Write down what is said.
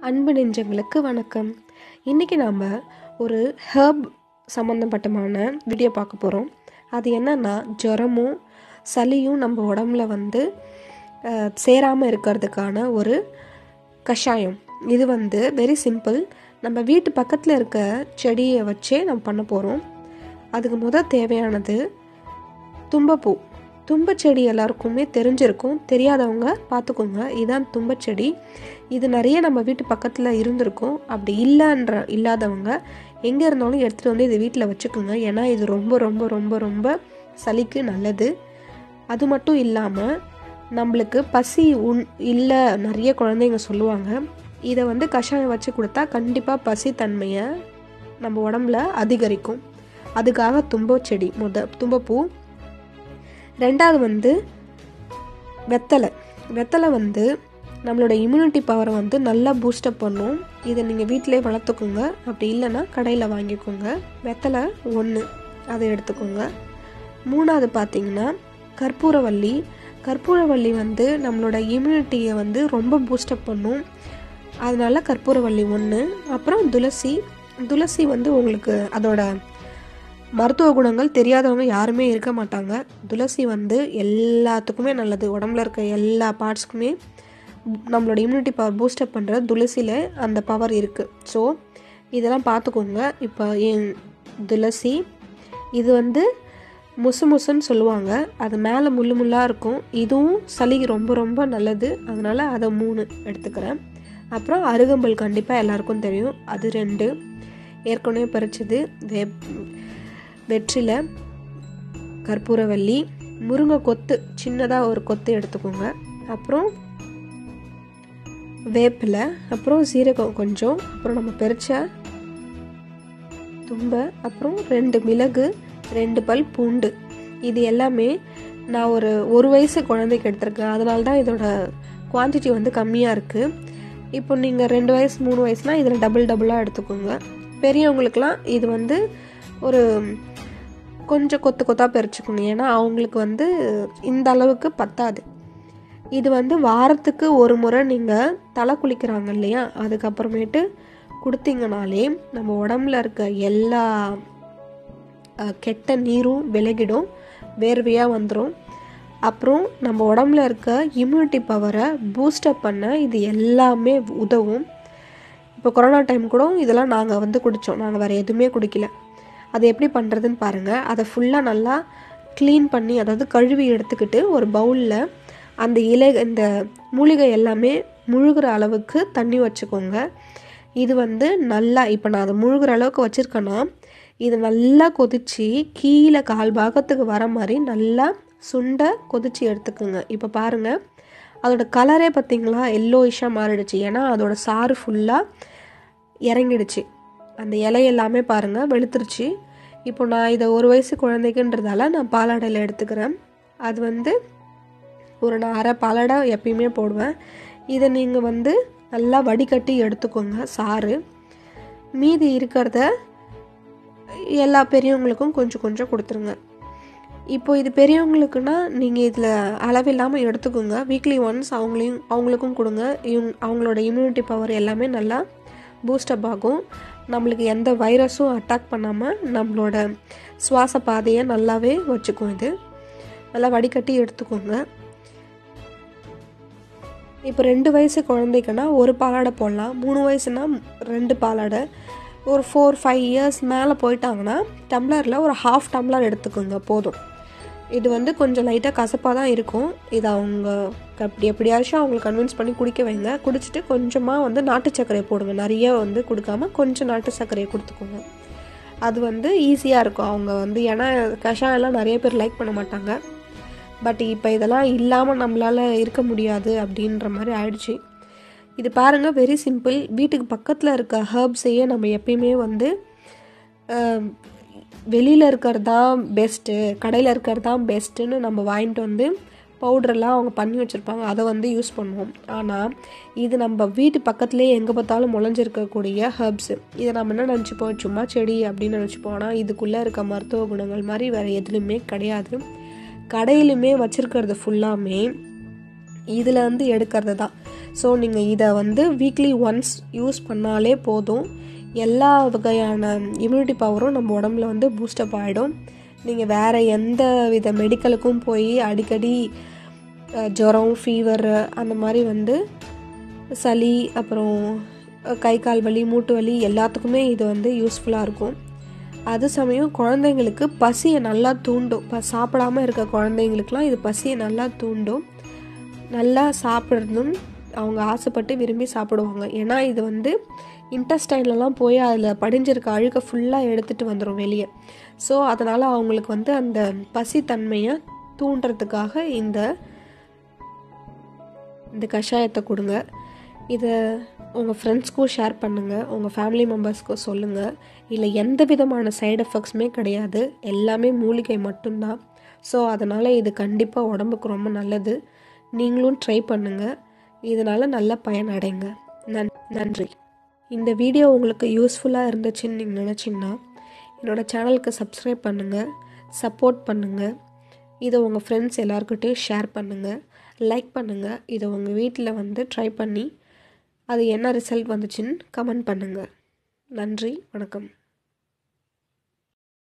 அன்பு நெஞ்சங்களுக்கு வணக்கம் இன்றைக்கி நாம் ஒரு ஹெர்ப் சம்மந்தப்பட்டமான வீடியோ பார்க்க போகிறோம் அது என்னன்னா ஜுரமும் சளியும் நம்ம உடம்புல வந்து அஹ், சேராமல் இருக்கிறதுக்கான ஒரு கஷாயம் இது வந்து வெரி சிம்பிள் நம்ம வீட்டு பக்கத்தில் இருக்க செடியை வச்சே நம்ம பண்ண போகிறோம் அதுக்கு முத தேவையானது தும்பப்பூ தும்பச்செடி எல்லாருக்குமே தெரிஞ்சிருக்கும் தெரியாதவங்க பார்த்துக்கோங்க இதான் தும்பச்செடி இது நிறைய நம்ம வீட்டு பக்கத்தில் இருந்திருக்கும் அப்படி இல்லைன்ற இல்லாதவங்க எங்கே இருந்தாலும் எடுத்துகிட்டு வந்து இதை வீட்டில் வச்சுக்கோங்க ஏன்னா இது ரொம்ப ரொம்ப ரொம்ப ரொம்ப சளிக்கு நல்லது அது மட்டும் இல்லாமல் நம்மளுக்கு பசி உண் இல்லை நிறைய குழந்தைங்க சொல்லுவாங்க இதை வந்து கஷாயம் வச்சு கொடுத்தா கண்டிப்பாக பசி தன்மையை நம்ம உடம்புல அதிகரிக்கும் அதுக்காக தும்பச்செடி முத தும்பப்பூ ரெண்டாவது வந்து வெத்தலை வெத்தலை வந்து நம்மளோட இம்யூனிட்டி பவரை வந்து நல்லா பூஸ்டப் பண்ணும் இதை நீங்கள் வீட்டிலே வளர்த்துக்கோங்க அப்படி இல்லைன்னா கடையில் வாங்கிக்கோங்க வெத்தலை ஒன்று அதை எடுத்துக்கோங்க மூணாவது பார்த்தீங்கன்னா கற்பூரவள்ளி கற்பூரவள்ளி வந்து நம்மளோட இம்யூனிட்டியை வந்து ரொம்ப பூஸ்டப் பண்ணும் அதனால கற்பூரவள்ளி ஒன்று அப்புறம் துளசி துளசி வந்து உங்களுக்கு அதோட மருத்துவ குணங்கள் தெரியாதவங்க யாருமே இருக்க மாட்டாங்க துளசி வந்து எல்லாத்துக்குமே நல்லது உடம்புல இருக்க எல்லா பார்ட்ஸ்க்குமே நம்மளோட இம்யூனிட்டி பவர் பூஸ்டப் பண்ணுற துளசியில் அந்த பவர் இருக்குது ஸோ இதெல்லாம் பார்த்துக்கோங்க இப்போ என் துளசி இது வந்து முசு முசுன்னு சொல்லுவாங்க அது மேலே முள்ளு முள்ளாக இருக்கும் இதுவும் சளிக்கு ரொம்ப ரொம்ப நல்லது அதனால் அதை மூணு எடுத்துக்கிறேன் அப்புறம் அருகம்புல் கண்டிப்பாக எல்லாருக்கும் தெரியும் அது ரெண்டு ஏற்கனவே பறிச்சது வேப் வெற்றிலை கற்பூரவள்ளி முருங்கை கொத்து சின்னதாக ஒரு கொத்து எடுத்துக்கோங்க அப்புறம் வேப்பிலை அப்புறம் சீரகம் கொஞ்சம் அப்புறம் நம்ம பறிச்ச தும்பை அப்புறம் ரெண்டு மிளகு ரெண்டு பல் பூண்டு இது எல்லாமே நான் ஒரு ஒரு வயசு குழந்தைக்கு எடுத்திருக்கேன் அதனால தான் இதோட குவான்டிட்டி வந்து கம்மியாக இருக்குது இப்போ நீங்கள் ரெண்டு வயசு மூணு வயசுனால் இதில் டபுள் டபுளாக எடுத்துக்கோங்க பெரியவங்களுக்கெலாம் இது வந்து ஒரு கொஞ்சம் கொத்து கொத்தாக பறிச்சுக்கணும் ஏன்னா அவங்களுக்கு வந்து இந்த அளவுக்கு பத்தாது இது வந்து வாரத்துக்கு ஒரு முறை நீங்கள் தலை குளிக்கிறாங்க இல்லையா அதுக்கப்புறமேட்டு கொடுத்தீங்கனாலே நம்ம உடம்புல இருக்க எல்லா அஹ், கெட்ட நீரும் விலகிடும் வேர்வையாக வந்துடும் அப்புறம் நம்ம உடம்புல இருக்க இம்யூனிட்டி பவரை பூஸ்டப் பண்ண இது எல்லாமே உதவும் இப்போ கொரோனா டைம் கூட இதெல்லாம் நாங்கள் வந்து குடித்தோம் நாங்கள் வேறு எதுவுமே குடிக்கல அது எப்படி பண்ணுறதுன்னு பாருங்கள் அதை ஃபுல்லாக நல்லா க்ளீன் பண்ணி அதாவது கழுவி எடுத்துக்கிட்டு ஒரு பவுலில் அந்த இலை இந்த மூலிகை எல்லாமே முழுகிற அளவுக்கு தண்ணி வச்சுக்கோங்க இது வந்து நல்லா இப்போ நான் அதை முழுகிற அளவுக்கு வச்சுருக்கேன்னா இது நல்லா கொதித்து கீழே கால் பாகத்துக்கு வர மாதிரி நல்லா சுண்ட கொதித்து எடுத்துக்கோங்க இப்போ பாருங்கள் அதோட கலரே பார்த்தீங்களா எல்லோயிஷாக மாறிடுச்சு ஏன்னா அதோட சாறு ஃபுல்லாக இறங்கிடுச்சு அந்த இலை எல்லாமே பாருங்கள் வெளுத்துருச்சு இப்போ நான் இதை ஒரு வயசு குழந்தைக்குன்றதால நான் பாலாடையில் எடுத்துக்கிறேன் அது வந்து ஒரு நான் அரை பாலாடை எப்பயுமே போடுவேன் இதை நீங்கள் வந்து நல்லா வடிகட்டி எடுத்துக்கோங்க சாறு மீதி இருக்கிறத எல்லா பெரியவங்களுக்கும் கொஞ்சம் கொஞ்சம் கொடுத்துருங்க இப்போ இது பெரியவங்களுக்குன்னா நீங்கள் இதில் அளவில்லாமல் எடுத்துக்கோங்க வீக்லி ஒன்ஸ் அவங்களையும் அவங்களுக்கும் கொடுங்க இவங்க அவங்களோட இம்யூனிட்டி பவர் எல்லாமே நல்லா பூஸ்டப் ஆகும் நம்மளுக்கு எந்த வைரஸும் அட்டாக் பண்ணாமல் நம்மளோட சுவாச பாதையை நல்லாவே வச்சுக்கும் இது நல்லா வடிகட்டி எடுத்துக்கோங்க இப்போ ரெண்டு வயசு குழந்தைக்குன்னா ஒரு பாலாடை போடலாம் மூணு வயசுனா ரெண்டு பாலாடை ஒரு ஃபோர் ஃபைவ் இயர்ஸ் மேலே போயிட்டாங்கன்னா டம்ளரில் ஒரு ஹாஃப் டம்ளர் எடுத்துக்கோங்க போதும் இது வந்து கொஞ்சம் லைட்டாக கசப்பாக தான் இருக்கும் இது அவங்க அப்படி எப்படியாச்சும் அவங்களுக்கு கன்வின்ஸ் பண்ணி குடிக்க வைங்க குடிச்சிட்டு கொஞ்சமாக வந்து நாட்டு சர்க்கரையை போடுங்க நிறைய வந்து கொடுக்காம கொஞ்சம் நாட்டு சர்க்கரையை கொடுத்துக்கோங்க அது வந்து ஈஸியாக இருக்கும் அவங்க வந்து ஏன்னா கஷாயம்லாம் நிறைய பேர் லைக் பண்ண மாட்டாங்க பட் இப்போ இதெல்லாம் இல்லாமல் நம்மளால் இருக்க முடியாது அப்படின்ற மாதிரி ஆயிடுச்சு இது பாருங்கள் வெரி சிம்பிள் வீட்டுக்கு பக்கத்தில் இருக்க ஹர்ப்ஸையே நம்ம எப்பயுமே வந்து வெளியில் இருக்கிறது தான் பெஸ்ட்டு கடையில் இருக்கிறது தான் பெஸ்ட்டுன்னு நம்ம வாங்கிட்டு வந்து பவுடரெல்லாம் அவங்க பண்ணி வச்சுருப்பாங்க அதை வந்து யூஸ் பண்ணுவோம் ஆனால் இது நம்ம வீட்டு பக்கத்துலேயே எங்கே பார்த்தாலும் முளைஞ்சிருக்கக்கூடிய ஹர்ப்ஸு இதை நம்ம என்ன நினச்சிப்போம் சும்மா செடி அப்படின்னு நினச்சிப்போம் ஆனால் இதுக்குள்ளே இருக்க மருத்துவ குணங்கள் மாதிரி வேறு எதுலையுமே கிடையாது கடையிலுமே வச்சுருக்கிறது ஃபுல்லாமே இதில் வந்து எடுக்கிறது தான் ஸோ நீங்கள் இதை வந்து வீக்லி ஒன்ஸ் யூஸ் பண்ணாலே போதும் எல்லா வகையான இம்யூனிட்டி பவரும் நம்ம உடம்புல வந்து பூஸ்டப் ஆகிடும் நீங்கள் வேறு எந்த வித மெடிக்கலுக்கும் போய் அடிக்கடி அஹ், ஜுரம் ஃபீவர் அந்த மாதிரி வந்து சளி அப்புறம் அஹ், கை கால் வலி மூட்டு வலி எல்லாத்துக்குமே இது வந்து யூஸ்ஃபுல்லாக இருக்கும் அது சமயம் குழந்தைங்களுக்கு பசியை நல்லா தூண்டும் இப்போ சாப்பிடாம இருக்க குழந்தைங்களுக்குலாம் இது பசியை நல்லா தூண்டும் நல்லா சாப்பிட்றதும் அவங்க ஆசைப்பட்டு விரும்பி சாப்பிடுவாங்க ஏன்னா இது வந்து இன்டஸ்டைன்லலாம் போய் அதில் படிஞ்சிருக்க அழுக்க ஃபுல்லாக எடுத்துகிட்டு வந்துடும் வெளியே ஸோ அதனால் அவங்களுக்கு வந்து அந்த பசித்தன்மையை தூண்டுறதுக்காக இந்த இந்த கஷாயத்தை கொடுங்க இதை உங்கள் ஃப்ரெண்ட்ஸ்க்கும் ஷேர் பண்ணுங்கள் உங்கள் ஃபேமிலி மெம்பர்ஸ்க்கும் சொல்லுங்கள் இல்லை எந்த விதமான சைடு எஃபெக்ட்ஸுமே கிடையாது எல்லாமே மூலிகை மட்டும்தான் ஸோ அதனால் இது கண்டிப்பாக உடம்புக்கு ரொம்ப நல்லது நீங்களும் ட்ரை பண்ணுங்கள் இதனால் நல்ல பயன் அடைங்க நன் நன்றி இந்த வீடியோ உங்களுக்கு யூஸ்ஃபுல்லாக இருந்துச்சுன்னு நீங்கள் நினச்சிங்கன்னா என்னோடய சேனலுக்கு சப்ஸ்கிரைப் பண்ணுங்கள் சப்போர்ட் பண்ணுங்கள் இதை உங்கள் ஃப்ரெண்ட்ஸ் எல்லாருக்கிட்டையும் ஷேர் பண்ணுங்கள் லைக் பண்ணுங்கள் இதை உங்கள் வீட்டில் வந்து ட்ரை பண்ணி அது என்ன ரிசல்ட் வந்துச்சுன்னு கமெண்ட் பண்ணுங்கள் நன்றி வணக்கம்